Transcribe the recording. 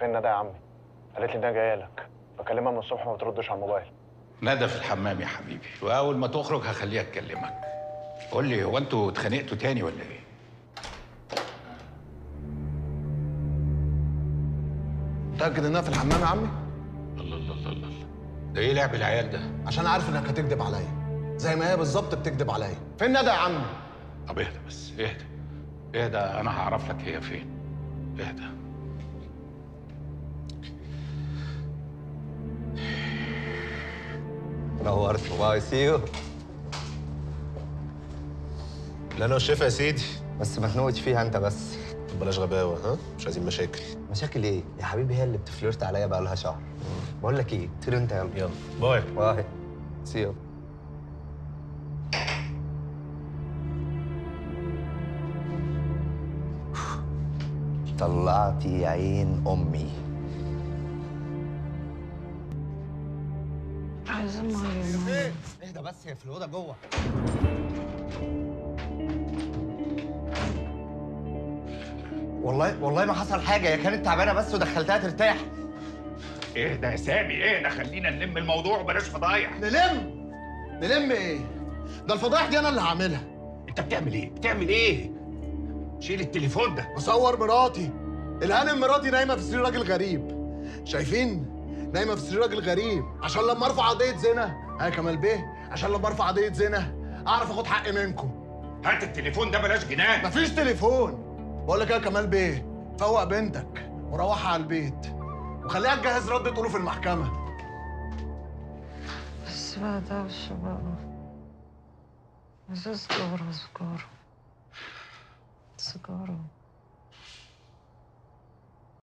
فين ندى يا عمي قالت لي انها جايه لك بكلمها من الصبح ما بتردش على الموبايل ندى في الحمام يا حبيبي واول ما تخرج هخليها تكلمك قول لي هو انتوا اتخانقتوا تاني ولا ايه متاكد انها في الحمام يا عمي الله الله الله الله ده ايه لعب العيال ده عشان عارف انك هتكذب عليا زي ما هي بالظبط بتكذب عليا فين ندى يا عمي طب اهدى بس اهدى اهدى انا هعرف لك هي فين اهدى نورت باي سي يو لا انا والشيف يا سيدي بس ما تنوتش فيها انت بس طب بلاش غباوه ها مش عايزين مشاكل مشاكل ايه يا حبيبي هي اللي بتفلرت عليا بقى لها شهر بقول لك ايه طير انت يلا يلا باي باي سي يو طلعتي عين امي عايزة مية اهدى بس هي في الاوضه جوه والله والله ما حصل حاجه هي كانت تعبانه بس ودخلتها ترتاح اهدى يا سامي اهدى خلينا نلم الموضوع وبلاش فضايح نلم نلم ايه ده الفضايح دي انا اللي هعملها انت بتعمل ايه بتعمل ايه شيل التليفون ده بصور مراتي الهانم مراتي نايمه في سرير راجل غريب شايفين نايمه في سرير راجل غريب عشان لما ارفع قضيه زنا ها يا كمال بيه عشان لما ارفع قضيه زنا اعرف اخد حقي منكم هات التليفون ده بلاش جنان مفيش تليفون بقول لك ايه يا كمال بيه فوق بنتك وروحها على البيت وخليها تجهز رد تقوله في المحكمه بس بقى دوشة بقى عايزة سجارة سجارة سجارة